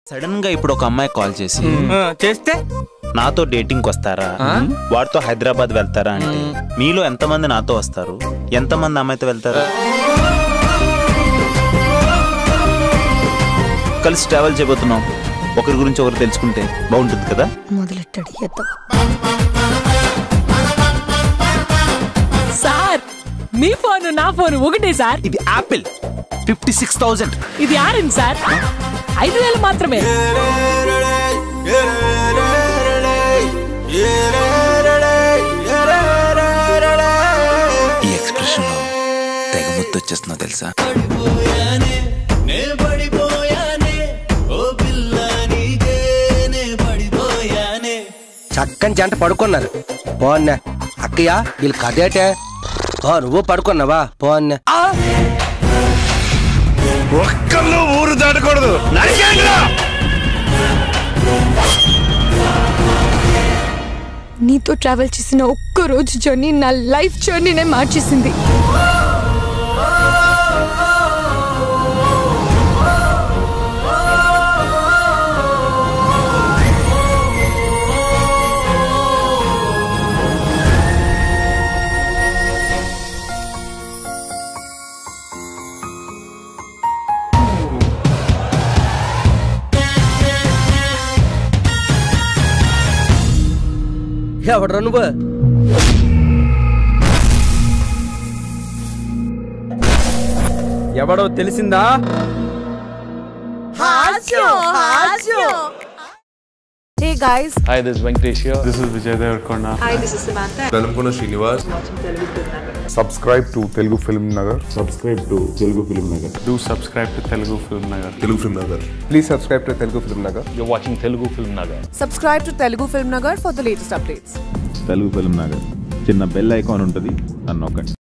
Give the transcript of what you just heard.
Sudden గా ఇప్పుడు ఒక అమ్మాయి కాల్ చేసి ఆ, చేస్తే నాతో డేటింగ్ వస్తారా వాడితో హైదరాబాద్ వెళ్తారా అంటే మీలో ఎంతమంది నాతో వస్తారు ఎంతమంది అమ్మాయితో వెళ్తారు కలిసి ట్రావెల్ చేయబోతున్నాం ఒకరి గురించి ఒకరు తెలుసుకుంటే బాగుంటుంది కదా మొదలెట్టాడు ఎత్త సార్ మీ ఫోన్ నా ఫోన్ ఒకటే సార్ ఇది యాపిల్ ఫిఫ్టీ సిక్స్ థౌజండ్ ఇది ఆరెంజ్ సార్ ఐదు వేలు మాత్రమే ఈ ఎక్స్ప్రెషన్ లో తెగ ముద్దు వచ్చేస్తున్నా తెలుసా చక్కని జంట పడుకున్నారు బాగున్నా అక్కయ్య వీళ్ళు కదేటే ఆ, నువ్వు పడుకున్నావా బాగున్నా ఒక్కళ్ళు ఊరు దాటకూడదు నీతో ట్రావెల్ చేసిన ఒక్క రోజు జర్నీ నా లైఫ్ జర్నీనే మార్చేసింది ఎవడరా నువ్వు ఎవడో తెలిసిందా Hey guys, Hi, this is Venkatesh here. This is Vijay Devarkonda. వెలంపున Srinivas subscribe to Telugu Film Nagar. Subscribe to Telugu Film Nagar. Do subscribe to Telugu Film Nagar. Telugu film Nagar Please subscribe to Telugu Film Nagar. You're watching Telugu Film Nagar. subscribe to Telugu Film Nagar for the latest updates. Telugu film Nagar చిన్న bell icon ఉంటుంది అని నొక్కండి